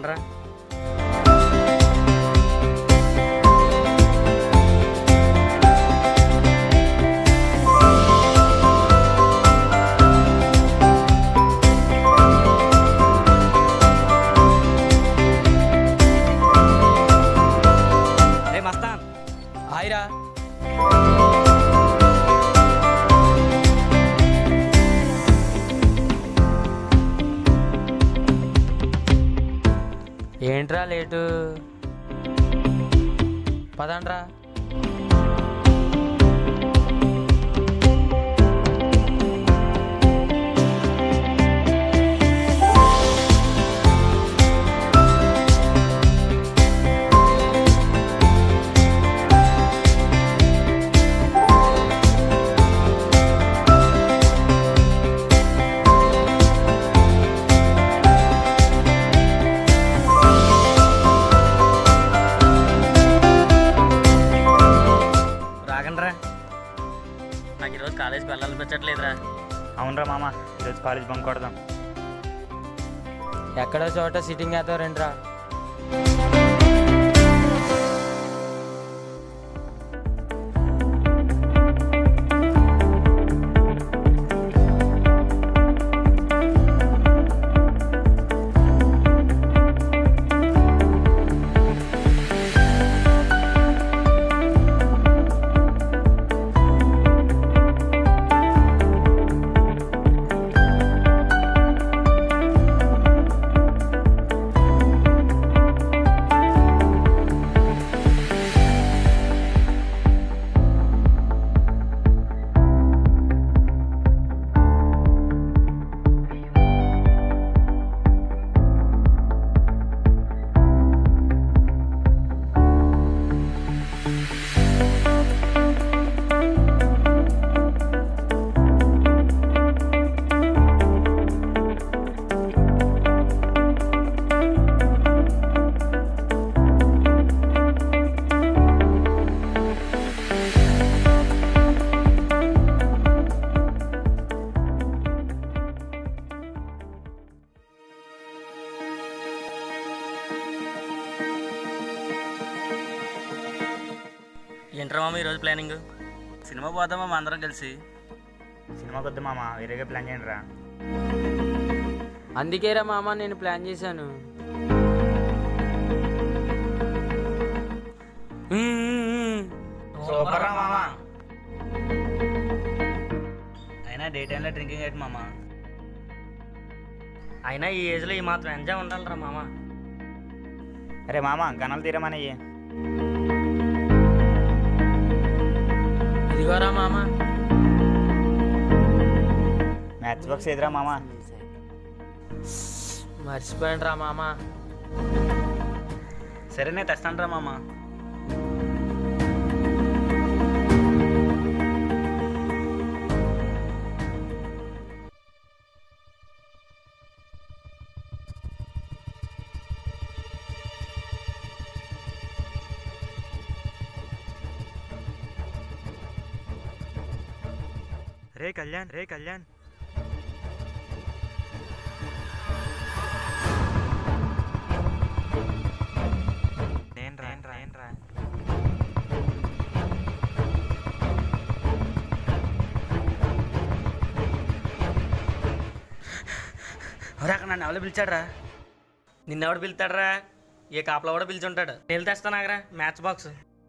రాగండ్రా రే మస్తాన్ హాయ్రా ఏంట్రా లేటు పదండ్రా రాగండ్రా నాకు ఈరోజు కాలేజీకి వెళ్ళాలనిపించట్లేదురా అవునరా మామ ఈరోజు కాలేజ్ బంక్ కొడదాం ఎక్కడో చోట సిట్టింగ్ వేద్దాం రండిరా ఏంట్రా మామ ఈరోజు ప్లానింగ్ సినిమా పోదామా మా అందరం కలిసి సినిమా కొద్ది మామ వేరేగా ప్లాన్ చేయండి రా అందుకేరా మామ నేను ప్లాన్ చేశాను సూపర్ రా మామ అయినా డే టైంలో డ్రింకింగ్ ఏంటి మామ అయినా ఈ ఏజ్లో ఈ మాత్రం ఎంజాయ్ ఉండాలిరా మామ అరే మామ గణాలు తీరమని ఇదిగోరా మామ మ్యాచ్ బాక్స్ ఎదురా మామ మర్చిపోయాను రా మామ సరే నేను తెస్తాను రా మామ రే కళ్యాణ్ రే కళ్యాణ్ నేను రా రా రా ఒరే అక్కడ నన్ను ఎవరు పిలిచాడరా నిన్నెవడు పిలుతాడరా ఏ కాపలా కూడా పిలిచుంటాడు నేను తెస్తాను ఆగరా మ్యాచ్ బాక్స్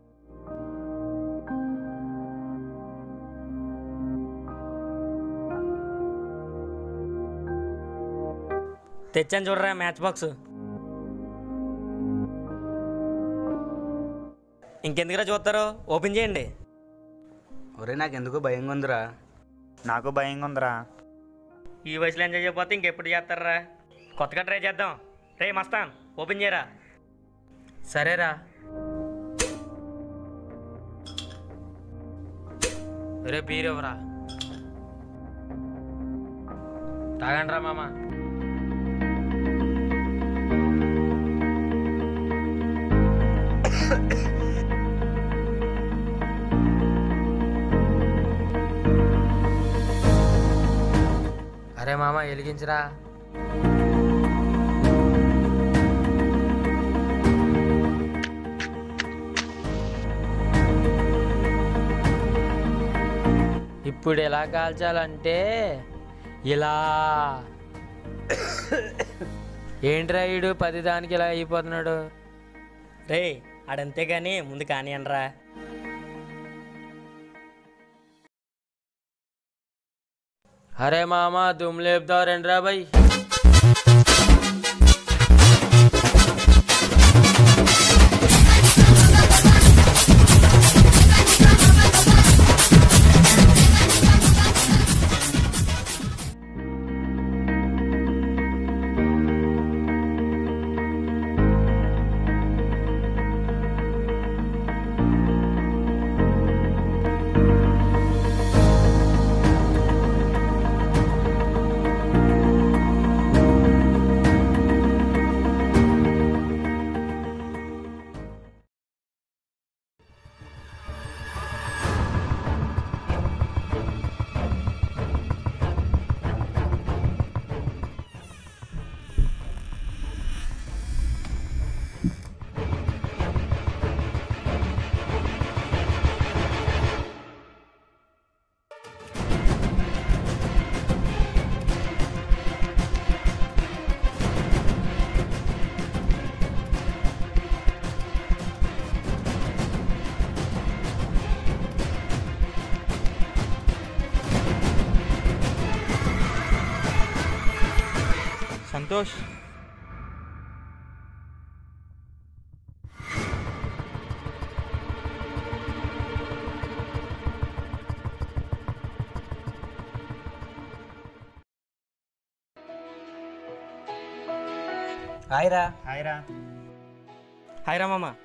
తెచ్చాను చూడరా మ్యాచ్ బాక్స్ ఇంకెందుకురా చూస్తారు ఓపెన్ చేయండి ఒరే నాకు ఎందుకు భయంగా ఉందిరా నాకు భయంగా ఉందిరా ఈ వయసులో ఎంజాయ్ చేయకపోతే ఇంకెప్పుడు చేస్తారా కొత్తగా ట్రై చేద్దాం రే మస్తాన్ ఓపెన్ చేయరా సరేరా రే బీరెవరా తాగండ్రా మామ అరే మామ వెలిగించరా ఇప్పుడు ఎలా కాల్చాలంటే ఇలా ఏంట్రా ఈడు పది దానికి ఇలా అయిపోతున్నాడు రే ఆడంతే కానీ ముందు కానియండ్రా అరే మామ దుమ్ లేపుతావు రండిరా బై సంతోష్ హాయ్ రా హాయ్ రా హాయ్ రా మామ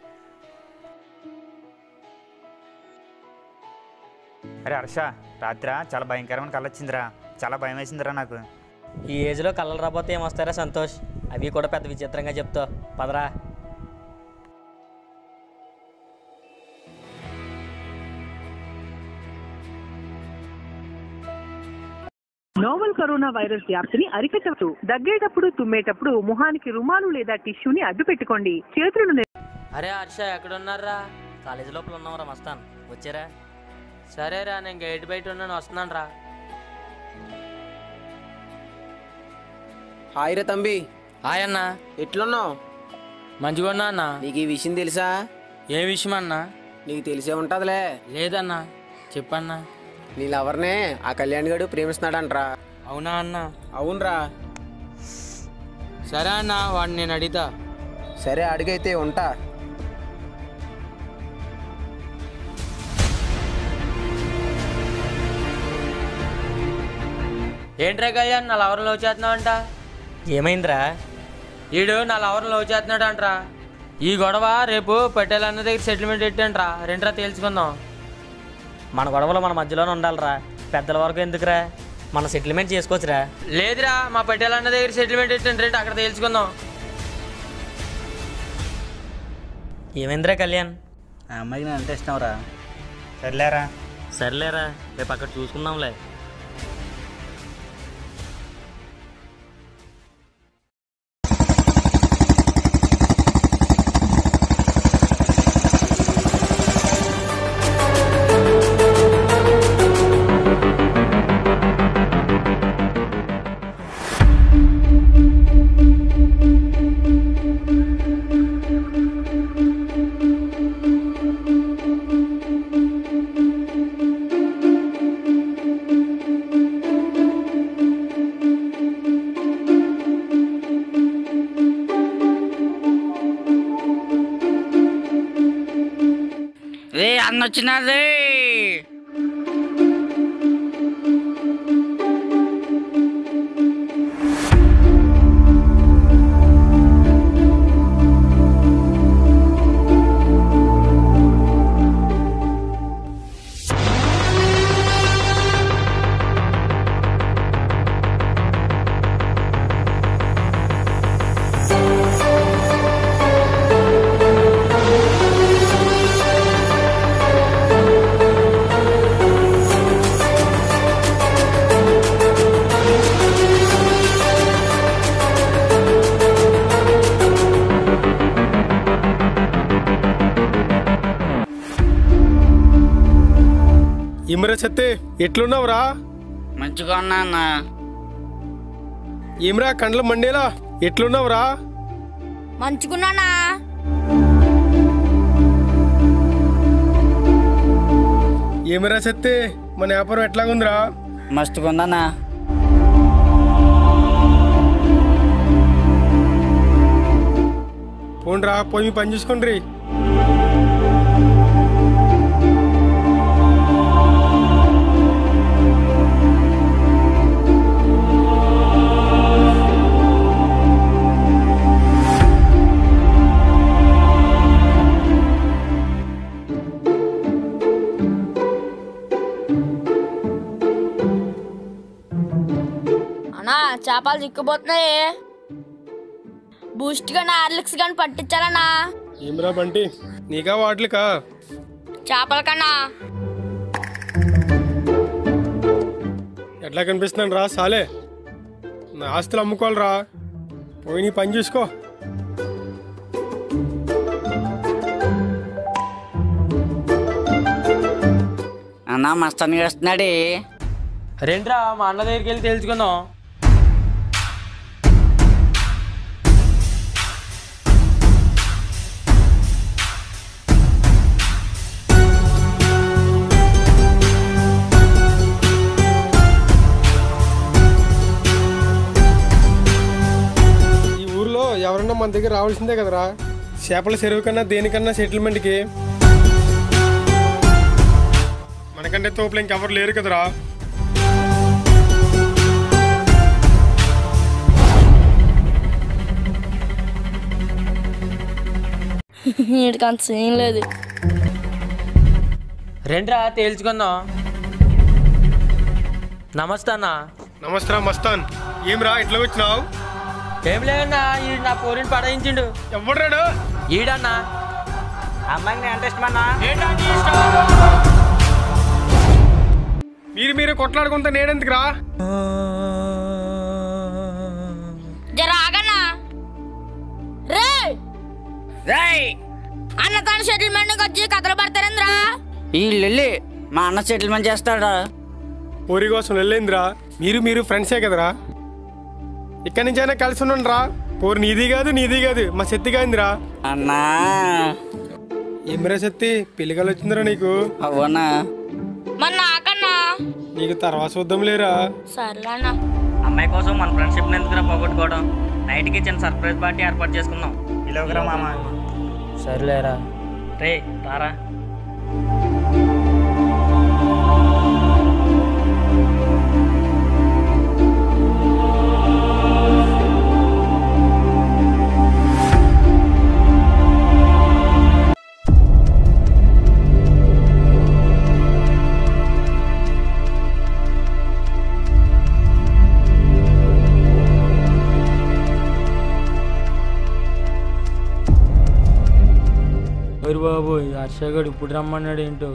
అరే హర్ష రాత్రి చాలా భయంకరమైన కళ వచ్చిందిరా చాలా భయం వేసిందిరా నాకు ఈ ఏజ్లో కళ్ళలు రాబోతే ఏమొస్తారా సంతోష్ అవి కూడా పెద్ద విచిత్రంగా చెప్తావు పదరా నోవల్ కరోనా వైరస్ వ్యాప్తిని అరికట్టవచ్చు దగ్గేటప్పుడు తుమ్మేటప్పుడు ముఖానికి రుమాలు లేదా టిష్యూని అడ్డు పెట్టుకోండి చేతులను నే- అరే హర్ష ఎక్కడున్నారా కాలేజీ లోపల ఉన్నావురా మస్తాన్ వచ్చారా సరేరా నేను గేట్ బయట ఉన్నాను వస్తున్నాను రా హాయ్ రే తంబి హాయ్ అన్న ఎట్లున్నావు మంచిగా ఉన్నా అన్న నీకు ఈ విషయం తెలుసా ఏ విషయం అన్న నీకు తెలిసే ఉంటదిలే లేదన్నా చెప్పన్నా నీ లవర్నే ఆ కళ్యాణ్ గడు ప్రేమిస్తున్నాడంట్రా అవునా అన్న అవునరా సరే అన్న వాడిని నేను అడిగితా సరే అడిగైతే ఉంటా ఏంట్రా కళ్యాణ్ నా లవర్ లవ్ చేస్తున్నావంట ఏమైందిరా ఈడు నా లవర్ లవ్ చేస్తున్నాడు అంట్రా ఈ గొడవ రేపు పటేల్ అన్న దగ్గర సెటిల్మెంట్ పెట్టంట్రా రెంట్రా తేల్చుకుందాం మన గొడవలు మన మధ్యలోనే ఉండాలిరా పెద్దల వరకు ఎందుకురా మన సెటిల్మెంట్ చేసుకోవచ్చురా లేదురా మా పటేల్ అన్న దగ్గర సెటిల్మెంట్ పెట్టండి రేటు అక్కడ తేల్చుకుందాం ఏమైందిరా కళ్యాణ్ ఆ అమ్మాయికి నేను అంటే ఇష్టం రా సర్లేరా సర్లేరా రేపు అక్కడ చూసుకుందాంలే రే అన్న వచ్చినది ఇమరా చెత్తే ఎట్లున్నావురా మంచిగా ఉన్నా అన్న ఏమిరా కండ్ల మండేలా ఎట్లున్నావురా మంచుకున్నానా ఏమిరా చెత్తే మన వ్యాపారం ఎట్లాగుందిరా మస్తుగా ఉందన్నా పోండ్రా పోయి మీ పని చూసుకోండి అన్నా చేపలు చిక్కుపోతున్నాయి బూస్ట్ కానీ హార్లిక్స్ కానీ పట్టించాలన్నా ఏమిరా బంటి నీకా వాటికా చేపల కన్నా ఎట్లా కనిపిస్తున్నాను రా సాలే నా ఆస్తులు అమ్ముకోవాలిరా పోయి నీ పని చూసుకో అన్న మస్తానికి వస్తున్నాడే రెండ్రా మా అన్న దగ్గరికి వెళ్ళి తెలుసుకుందాం ఈ ఊర్లో ఎవరన్నా మన దగ్గర రావాల్సిందే కదరా చేపల చెరువు కన్నా దేనికన్నా సెటిల్మెంట్కి మనకంటే తోపులు ఇంకెవరు లేరు కదరా వీడికి అంత సీన్ లేదు రెండ్రా తేల్చుకుందాం నమస్తే అన్న నమస్తే మస్తాన్ ఏమిరా ఇట్లా వచ్చినావు ఏం లేదన్నా ఈ నా పోరిని పడాయించిండు ఎవడ్రాడు ఈడన్నా అమ్మాయికి నేను అంటే ఇష్టమన్నా మీరు మీరు కొట్లాడుకుంటే నేనెందుకురా జర ఆగన్నా రే రేయ్ అన్న తన సెటిల్మెంట్ వచ్చి కథలు పడతారేంద్రా ఈ లెల్లి మా అన్న సెటిల్మెంట్ చేస్తాడా ఊరి కోసం వెళ్ళిందిరా మీరు మీరు ఫ్రెండ్సే కదరా ఇక్కడి నుంచైనా కలిసి ఉండండి రా పోరు నీది కాదు నీది కాదు మా శక్తి కాయిందిరా అన్నా ఏమిరా శక్తి పిల్లగాలు వచ్చిందిరా నీకు అవునా మరి నాకన్నా నీకు తర్వాత చూద్దాం లేరా సర్లే అన్నా అమ్మాయి కోసం మన ఫ్రెండ్షిప్ ఎందుకురా పోగొట్టుకోవడం నైట్కి చిన్న సర్ప్రైజ్ పార్టీ ఏర్పాటు చేసుకుందాం ఇలాగరా మామ సర్లేరా రే రారా ఒరు బాబు హర్షగడు ఇప్పుడు రమ్మన్నాడు ఏంటో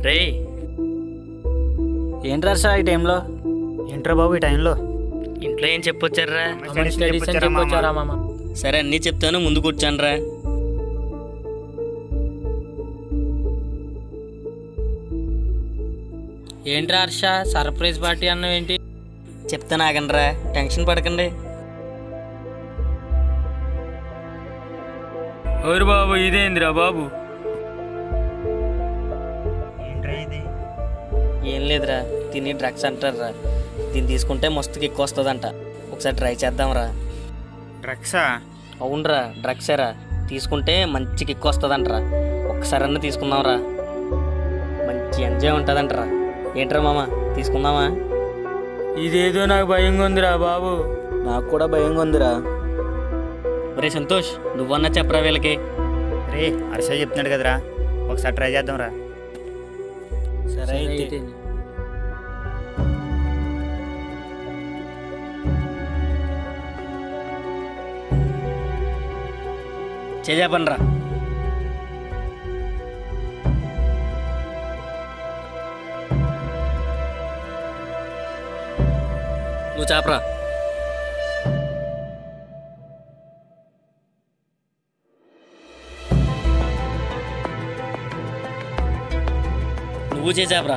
రే ఏంట్రా సార్ ఈ టైంలో ఏంట్రా బాబు ఈ టైంలో ఇంట్లో ఏం చెప్పొచ్చారా స్టడీస్ అని చెప్పొచ్చారా మామ సరే అన్నీ చెప్తాను ముందు కూర్చోనరా ఏంట్రా హర్ష సర్ప్రైజ్ పార్టీ అన్నావు ఏంటి చెప్తాను ఆగండిరా టెన్షన్ పడకండి ఓరు బాబు ఇదేందిరా బాబు ఏంట్రా ఇది ఏం లేదురా తిని డ్రగ్స్ అంటారా దీన్ని తీసుకుంటే మస్తుకి ఎక్కువ వస్తుందంట ఒకసారి ట్రై చేద్దాంరా డ్రగ్సా అవునరా డ్రగ్సేరా తీసుకుంటే మంచికి ఎక్కువ వస్తుందంటరా ఒక్కసారన్నా తీసుకుందాంరా మంచి ఎంజాయ్ ఉంటుందంటరా ఏంట్రా మామ తీసుకుందామా ఇదేదో నాకు భయంగా ఉందిరా బాబు నాకు కూడా భయంగా ఉందిరా ఒరే సంతోష్ నువ్వన్నా చెప్పరా వీళ్ళకి రే అరసే చెప్తున్నాడు కదరా ఒకసారి ట్రై చేద్దాం రా సరే అయితే చెప్పండి రా నువ్వు చాపరా నువ్వు చేసాపరా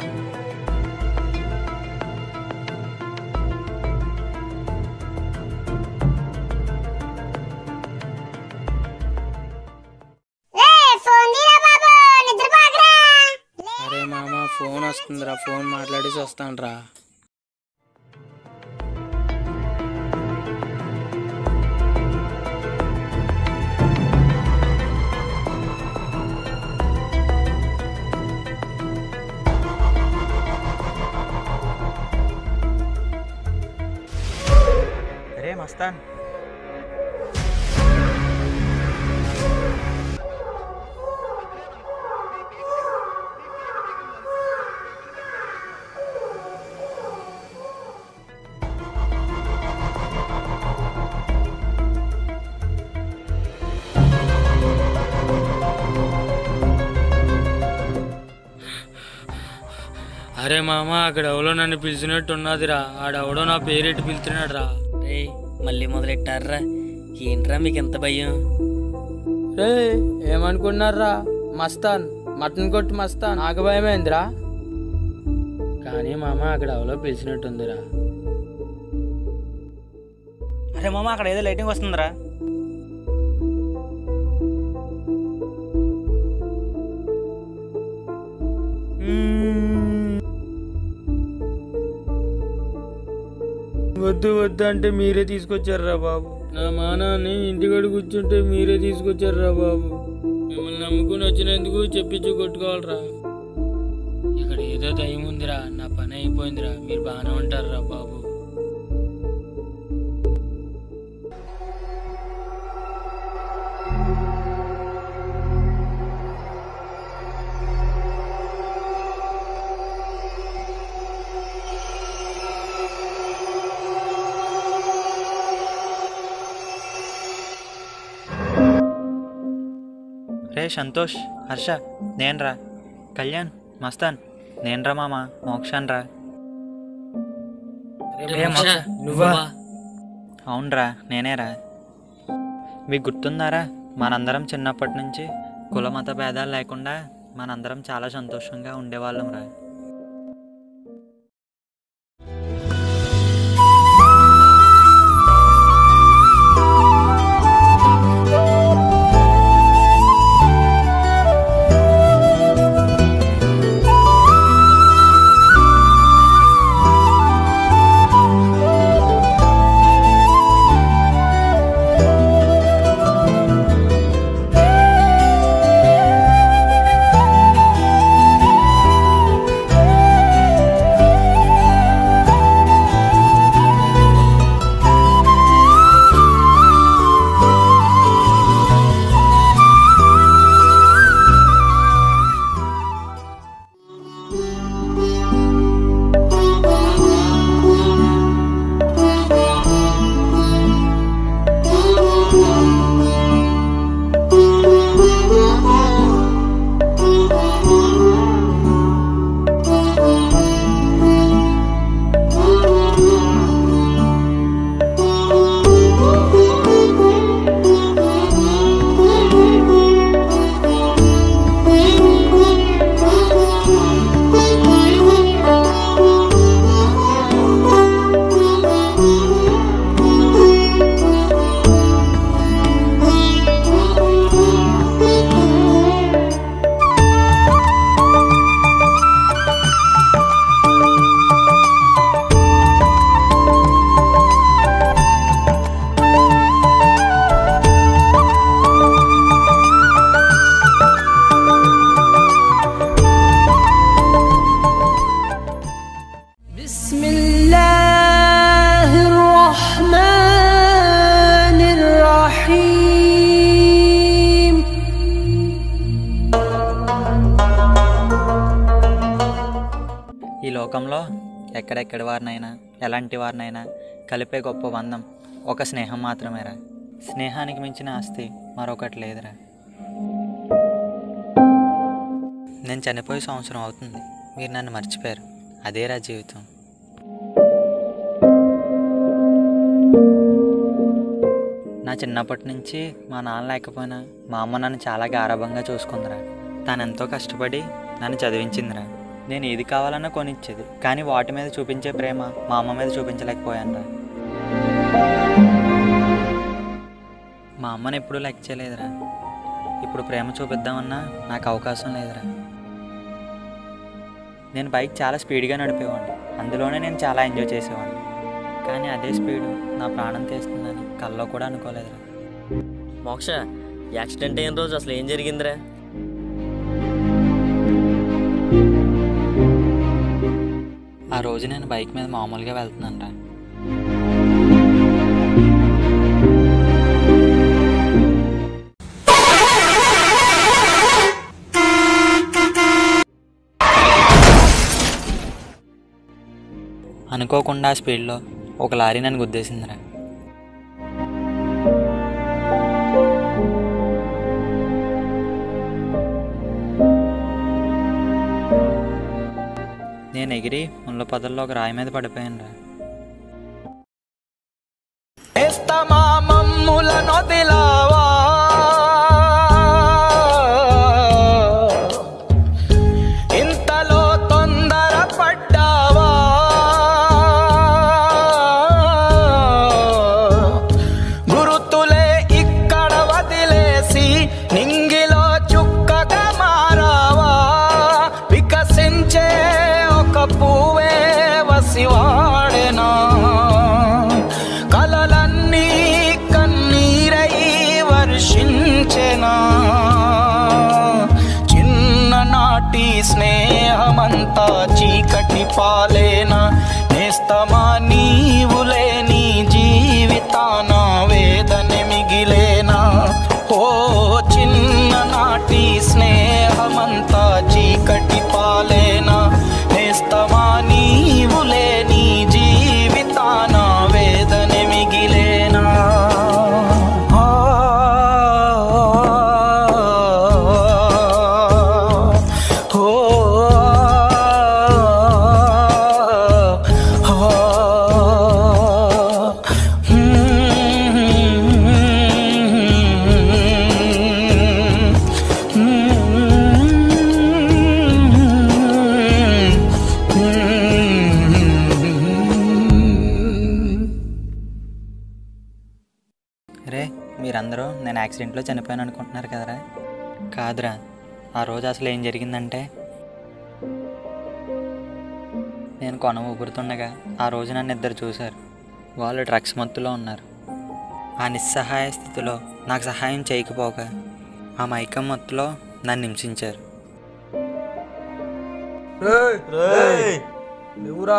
అరే మామ ఫోన్ వస్తుందిరా ఫోన్ మాట్లాడేసి వస్తాను రా రే మస్తాన్ అరే మామ అక్కడ ఎవరో నన్ను పిలిచినట్టు ఉన్నదిరా ఆడెవడో నా పేరెట్టి పిలుతున్నాడు రా రే మళ్ళీ మొదలెట్టారా ఏంట్రా మీకు ఎంత భయం రే ఏమనుకున్నారా మస్తాన్ మటన్ కొట్టి మస్తాన్ నాకు భయమైందిరా కానీ మామ అక్కడ ఎవరో పిలిచినట్టుందిరా అరే మామ అక్కడ ఏదో లైటింగ్ వస్తుందిరా వద్దు వద్దు అంటే మీరే తీసుకొచ్చారా బాబు నా మానాన్ని ఇంటికాడ కూర్చుంటే మీరే తీసుకొచ్చారా బాబు మిమ్మల్ని నమ్ముకుని వచ్చినందుకు చెప్పించి కొట్టుకోవాలరా ఇక్కడ ఏదో దయ్యం ఉందిరా నా పని అయిపోయిందిరా మీరు బాగానే ఉంటారా బాబు రే సంతోష్ హర్ష నేనురా కళ్యాణ్ మస్తాన్ నేనురా మామ మోక్షాన్ రా నువ్వా అవునరా నేనేరా మీకు గుర్తుందారా మనందరం చిన్నప్పటి నుంచి కుల మత భేదాలు లేకుండా మనందరం చాలా సంతోషంగా ఉండేవాళ్ళం రా లోకంలో ఎక్కడెక్కడి వారినైనా ఎలాంటి వారినైనా కలిపే గొప్ప బంధం ఒక స్నేహం మాత్రమేరా స్నేహానికి మించిన ఆస్తి మరొకటి లేదురా నేను చనిపోయే సంవత్సరం అవుతుంది మీరు నన్ను మర్చిపోయారు అదేరా జీవితం నా చిన్నప్పటి నుంచి మా నాన్న లేకపోయినా మా అమ్మ నన్ను చాలా గారాభంగా చూసుకుందిరా తను ఎంతో కష్టపడి నన్ను చదివించిందిరా నేను ఏది కావాలన్నా కొనిచ్చేది కానీ వాటి మీద చూపించే ప్రేమ మా అమ్మ మీద చూపించలేకపోయానురా మా అమ్మని ఎప్పుడూ లెక్క చేయలేదురా ఇప్పుడు ప్రేమ చూపిద్దామన్నా నాకు అవకాశం లేదురా నేను బైక్ చాలా స్పీడ్గా నడిపేవాడిని అందులోనే నేను చాలా ఎంజాయ్ చేసేవాడిని కానీ అదే స్పీడు నా ప్రాణం తీస్తుందని కల్లో కూడా అనుకోలేదురా మోక్ష యాక్సిడెంట్ అయిన రోజు అసలు ఏం జరిగిందిరా ఆ రోజు నేను బైక్ మీద మామూలుగా వెళ్తున్నాను రా అనుకోకుండా ఆ స్పీడ్లో ఒక లారీ నన్ను గుద్దేసిందిరా నేను ఎగిరి ముళ్ళ పొదల్లో ఒక రాయి మీద పడిపోయాను రా ఇంతలో తొందర పడ్డావా గురుతులే ఇక్కడ వదిలేసి నింగిలో చుక్కగా మారావా వికసించే ఒక పువ్వే వసివాడెనా కలలన్నీ కన్నీరై వర్షించెనా చిన్ననాటి స్నేహమంతా చీకటి పాలేనా నేస్తమా నీవులే నీ జీవితాన వేదన మిగిలేనా ఓ చిన్ననాటి స్నేహమంతా చీకటి పాలేనా నేస్తమా నీవులే నీ జీవితాన వేదన మిగిలేనా ఆ, ఓ, రే మీరందరూ నేను యాక్సిడెంట్లో చనిపోయాను అనుకుంటున్నారు కదరా కాదురా ఆ రోజు అసలు ఏం జరిగిందంటే నేను కొన ఊగురుతుండగా ఆ రోజు నన్ను ఇద్దరు చూశారు వాళ్ళు డ్రగ్స్ మత్తులో ఉన్నారు ఆ నిస్సహాయ స్థితిలో నాకు సహాయం చేయకపోక ఆ మైకం మత్తులో నన్ను హింసించారు ఎవరా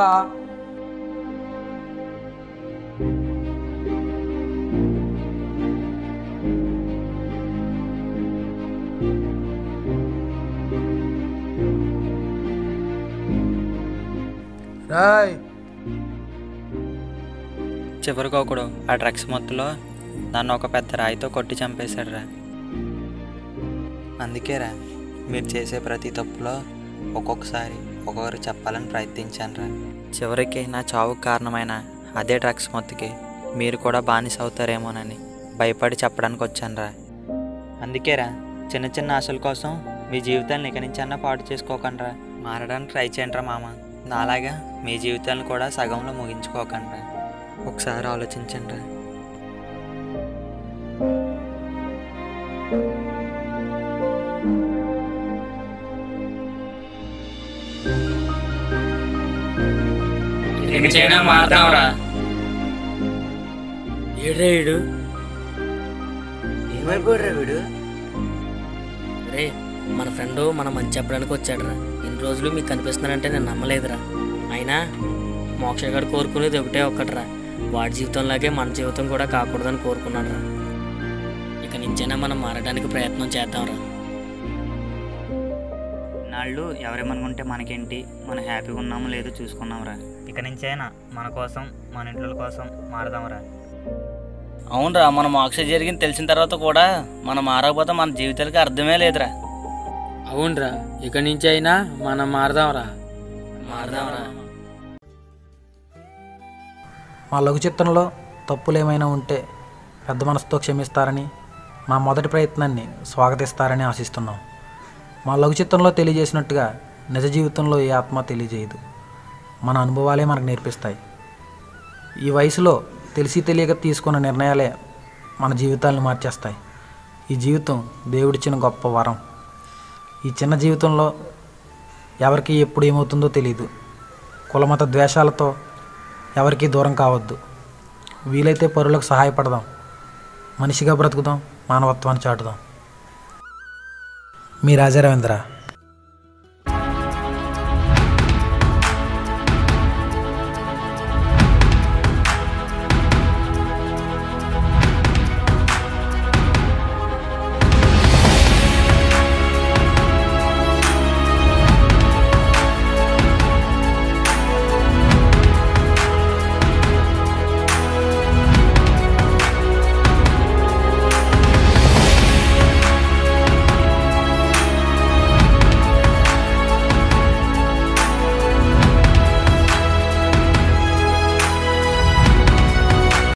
రాయ్ చివరికి ఒకడు ఆ డ్రగ్స్ మత్తులో నన్ను ఒక పెద్ద రాయితో కొట్టి చంపేశాడు రా అందుకేరా మీరు చేసే ప్రతి తప్పులో ఒక్కొక్కసారి ఒక్కొక్కరు చెప్పాలని ప్రయత్నించాను రా చివరికి నా చావుకు కారణమైన అదే డ్రగ్స్ మత్తుకి మీరు కూడా బానిస అవుతారేమోనని భయపడి చెప్పడానికి వచ్చాను రా అందుకేరా చిన్న చిన్న ఆశల కోసం మీ జీవితాన్ని ఇక నుంచి అన్నా పాడు చేసుకోకండి మారడానికి ట్రై చేయండి రా మామ నాలాగా మీ జీవితాలను కూడా సగంలో ముగించుకోకండి ఒకసారి ఆలోచించండి రా చేయడం మారుతావురా ఏడ్రా వీడు ఏమైపోయారా వీడు రే మన ఫ్రెండ్ మన మంచి చెప్పడానికి వచ్చాడురా ఇన్ని రోజులు మీకు కనిపిస్తున్నారంటే నేను నమ్మలేదురా అయినా మోక్షగాడు కోరుకునేది ఒకటే ఒక్కటిరా వాడి జీవితంలాగే మన జీవితం కూడా కాకూడదని కోరుకున్నాడు రా ఇక నుంచైనా మనం మారడానికి ప్రయత్నం చేద్దాంరా ఇన్నాళ్ళు ఎవరేమనుకుంటే మనకేంటి మనం హ్యాపీగా ఉన్నామో లేదో చూసుకున్నాంరా ఇక నుంచైనా మన కోసం మన ఇంట్లో కోసం మారదాంరా అవునరా మన మోక్ష జరిగింది తెలిసిన తర్వాత కూడా మనం మారకపోతే మన జీవితాలకి అర్థమే లేదురా అవునరా ఇక నుంచి అయినా మనం మారదాంరా మారదాంరా మా లఘు చిత్రంలో తప్పులు ఏమైనా ఉంటే పెద్ద మనసుతో క్షమిస్తారని మా మొదటి ప్రయత్నాన్ని స్వాగతిస్తారని ఆశిస్తున్నాం మా లఘు చిత్రంలో తెలియజేసినట్టుగా నిజ జీవితంలో ఏ ఆత్మ తెలియజేయదు మన అనుభవాలే మనకు నేర్పిస్తాయి ఈ వయసులో తెలిసి తెలియక తీసుకున్న నిర్ణయాలే మన జీవితాలను మార్చేస్తాయి ఈ జీవితం దేవుడిచ్చిన గొప్ప వరం ఈ చిన్న జీవితంలో ఎవరికి ఎప్పుడు ఏమవుతుందో తెలియదు కులమత ద్వేషాలతో ఎవరికీ దూరం కావద్దు వీలైతే పరులకు సహాయపడదాం మనిషిగా బ్రతుకుదాం మానవత్వాన్ని చాటుదాం మీ రాజా రవీంద్ర